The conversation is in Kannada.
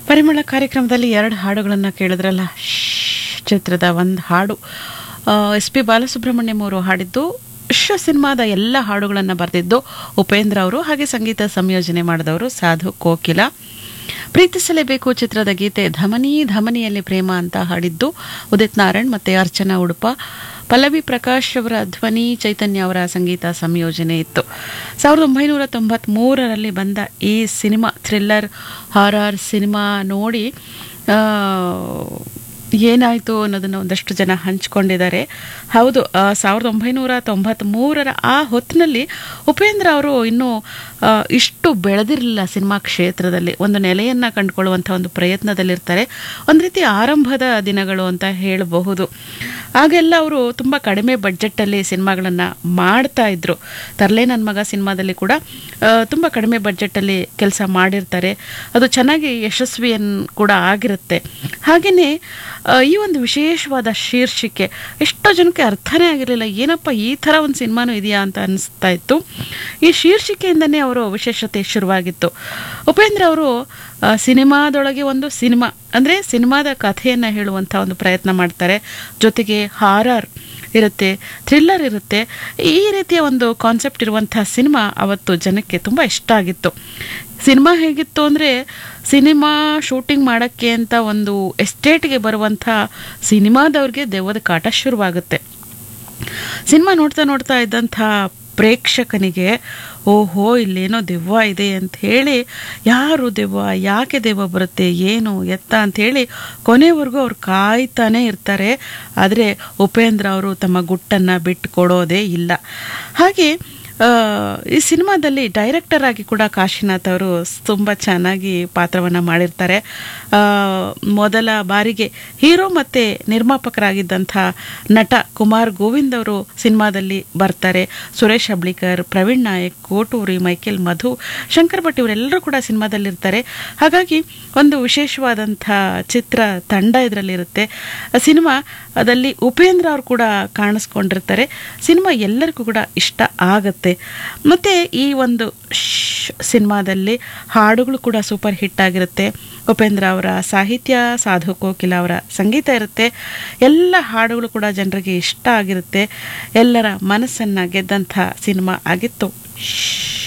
ಪರಿಮಳ ಕಾರ್ಯಕ್ರಮದಲ್ಲಿ ಎರಡು ಹಾಡುಗಳನ್ನು ಕೇಳಿದ್ರಲ್ಲ ಶ್ಶ್ ಚಿತ್ರದ ಒಂದು ಹಾಡು ಎಸ್ ಪಿ ಬಾಲಸುಬ್ರಹ್ಮಣ್ಯಂ ಅವರು ಹಾಡಿದ್ದು ಶ ಸಿನಿಮಾದ ಎಲ್ಲ ಹಾಡುಗಳನ್ನು ಬರೆದಿದ್ದು ಉಪೇಂದ್ರ ಅವರು ಹಾಗೆ ಸಂಗೀತ ಸಂಯೋಜನೆ ಮಾಡಿದವರು ಸಾಧು ಕೋಕಿಲ ಪ್ರೀತಿಸಲೇಬೇಕು ಚಿತ್ರದ ಗೀತೆ ಧಮನಿ ಧಮನಿಯಲ್ಲಿ ಪ್ರೇಮ ಅಂತ ಹಾಡಿದ್ದು ಉದಿತ್ ನಾರಾಯಣ್ ಮತ್ತೆ ಅರ್ಚನಾ ಉಡುಪ ಪಲ್ಲವಿ ಪ್ರಕಾಶ್ ಅವರ ಧ್ವನಿ ಚೈತನ್ಯ ಅವರ ಸಂಗೀತ ಸಂಯೋಜನೆ ಇತ್ತು ಸಾವಿರದ ಒಂಬೈನೂರ ತೊಂಬತ್ಮೂರರಲ್ಲಿ ಬಂದ ಈ ಸಿನಿಮಾ ಥ್ರಿಲ್ಲರ್ ಹಾರರ್ ಸಿನಿಮಾ ನೋಡಿ ಆ, ಏನಾಯಿತು ಅನ್ನೋದನ್ನು ಒಂದಷ್ಟು ಜನ ಹಂಚ್ಕೊಂಡಿದ್ದಾರೆ ಹೌದು ಆ, ಸಾವಿರದ ಒಂಬೈನೂರ ತೊಂಬತ್ತ್ಮೂರರ ಆ ಹೊತ್ತಿನಲ್ಲಿ ಉಪೇಂದ್ರ ಅವರು ಇನ್ನೂ ಆ, ಇಷ್ಟು ಬೆಳೆದಿರಲಿಲ್ಲ ಸಿನಿಮಾ ಕ್ಷೇತ್ರದಲ್ಲಿ ಒಂದು ನೆಲೆಯನ್ನು ಕಂಡುಕೊಳ್ಳುವಂಥ ಒಂದು ಪ್ರಯತ್ನದಲ್ಲಿರ್ತಾರೆ ಒಂದು ರೀತಿ ಆರಂಭದ ದಿನಗಳು ಅಂತ ಹೇಳಬಹುದು ಆಗೆಲ್ಲ ಅವರು ತುಂಬ ಕಡಿಮೆ ಬಡ್ಜೆಟ್ಟಲ್ಲಿ ಸಿನಿಮಾಗಳನ್ನು ಮಾಡ್ತಾ ಇದ್ರು ತರಲೆ ನನ್ನ ಮಗ ಸಿನಿಮಾದಲ್ಲಿ ಕೂಡ ಆ, ತುಂಬ ಕಡಿಮೆ ಬಡ್ಜೆಟ್ಟಲ್ಲಿ ಕೆಲಸ ಮಾಡಿರ್ತಾರೆ ಅದು ಚೆನ್ನಾಗಿ ಯಶಸ್ವಿಯನ್ ಕೂಡ ಆಗಿರುತ್ತೆ ಹಾಗೆಯೇ ಈ ಒಂದು ವಿಶೇಷವಾದ ಶೀರ್ಷಿಕೆ ಎಷ್ಟೋ ಜನಕ್ಕೆ ಅರ್ಥನೇ ಆಗಿರಲಿಲ್ಲ ಏನಪ್ಪ ಈ ಥರ ಒಂದು ಸಿನಿಮಾನೂ ಇದೆಯಾ ಅಂತ ಅನಿಸ್ತಾ ಇತ್ತು ಈ ಶೀರ್ಷಿಕೆಯಿಂದನೇ ಅವರು ವಿಶೇಷತೆ ಶುರುವಾಗಿತ್ತು ಉಪೇಂದ್ರ ಅವರು ಆ, ಸಿನಿಮಾದೊಳಗೆ ಒಂದು ಸಿನಿಮಾ ಅಂದರೆ ಸಿನಿಮಾದ ಕಥೆಯನ್ನು ಹೇಳುವಂಥ ಒಂದು ಪ್ರಯತ್ನ ಮಾಡ್ತಾರೆ ಜೊತೆಗೆ ಹಾರರ್ ಇರುತ್ತೆ ಥ್ರಿಲ್ಲರ್ ಇರುತ್ತೆ ಈ ರೀತಿಯ ಒಂದು ಕಾನ್ಸೆಪ್ಟ್ ಇರುವಂಥ ಸಿನಿಮಾ ಅವತ್ತು ಜನಕ್ಕೆ ತುಂಬ ಇಷ್ಟ ಆಗಿತ್ತು ಸಿನಿಮಾ ಹೇಗಿತ್ತು ಅಂದರೆ ಸಿನಿಮಾ ಶೂಟಿಂಗ್ ಮಾಡೋಕ್ಕೆ ಅಂತ ಒಂದು ಎಸ್ಟೇಟ್ಗೆ ಬರುವಂಥ ಸಿನಿಮಾದವ್ರಿಗೆ ದೆವ್ವದ ಕಾಟ ಶುರುವಾಗುತ್ತೆ ಸಿನಿಮಾ ನೋಡ್ತಾ ನೋಡ್ತಾ ಇದ್ದಂಥ ಪ್ರೇಕ್ಷಕನಿಗೆ ಓಹೋ ಇಲ್ಲೇನೋ ದೆವ್ವ ಇದೆ ಅಂತ ಹೇಳಿ ಯಾರು ದೆವ್ವ ಯಾಕೆ ದೆವ್ವ ಬರುತ್ತೆ ಏನು ಎತ್ತ ಅಂತ ಹೇಳಿ ಕೊನೆವರೆಗೂ ಅವ್ರು ಕಾಯ್ತಾನೆ ಇರ್ತಾರೆ ಆದರೆ ಉಪೇಂದ್ರ ಅವರು ತಮ್ಮ ಗುಟ್ಟನ್ನು ಬಿಟ್ಟು ಕೊಡೋದೇ ಇಲ್ಲ ಹಾಗೆ ಆ, ಈ ಸಿನಿಮಾದಲ್ಲಿ ಡೈರೆಕ್ಟರ್ ಆಗಿ ಕೂಡ ಕಾಶಿನಾಥ್ ಅವರು ತುಂಬ ಚೆನ್ನಾಗಿ ಪಾತ್ರವನ್ನು ಮಾಡಿರ್ತಾರೆ ಆ, ಮೊದಲ ಬಾರಿಗೆ ಹೀರೋ ಮತ್ತು ನಿರ್ಮಾಪಕರಾಗಿದ್ದಂಥ ನಟ ಕುಮಾರ್ ಗೋವಿಂದ್ ಅವರು ಸಿನಿಮಾದಲ್ಲಿ ಬರ್ತಾರೆ ಸುರೇಶ್ ಅಬ್ಳಿಕರ್ ಪ್ರವೀಣ್ ನಾಯಕ್ ಕೋಟೂರಿ ಮೈಕೆಲ್ ಮಧು ಶಂಕರ್ ಭಟ್ ಇವರೆಲ್ಲರೂ ಕೂಡ ಸಿನಿಮಾದಲ್ಲಿರ್ತಾರೆ ಹಾಗಾಗಿ ಒಂದು ವಿಶೇಷವಾದಂಥ ಚಿತ್ರ ತಂಡ ಇದರಲ್ಲಿರುತ್ತೆ ಸಿನಿಮಾ ಅದಲ್ಲಿ ಉಪೇಂದ್ರ ಅವರು ಕೂಡ ಕಾಣಿಸ್ಕೊಂಡಿರ್ತಾರೆ ಸಿನಿಮಾ ಎಲ್ಲರಿಗೂ ಕೂಡ ಇಷ್ಟ ಆಗತ್ತೆ ಮತ್ತು ಈ ಒಂದು ಶ್ ಸಿನಿಮಾದಲ್ಲಿ ಹಾಡುಗಳು ಕೂಡ ಸೂಪರ್ ಹಿಟ್ ಆಗಿರುತ್ತೆ ಉಪೇಂದ್ರ ಅವರ ಸಾಹಿತ್ಯ ಸಾಧು ಕೋಕಿಲ ಅವರ ಸಂಗೀತ ಇರುತ್ತೆ ಎಲ್ಲ ಹಾಡುಗಳು ಕೂಡ ಜನರಿಗೆ ಇಷ್ಟ ಆಗಿರುತ್ತೆ ಎಲ್ಲರ ಮನಸ್ಸನ್ನು ಗೆದ್ದಂಥ ಸಿನಿಮಾ ಆಗಿತ್ತು ಶ್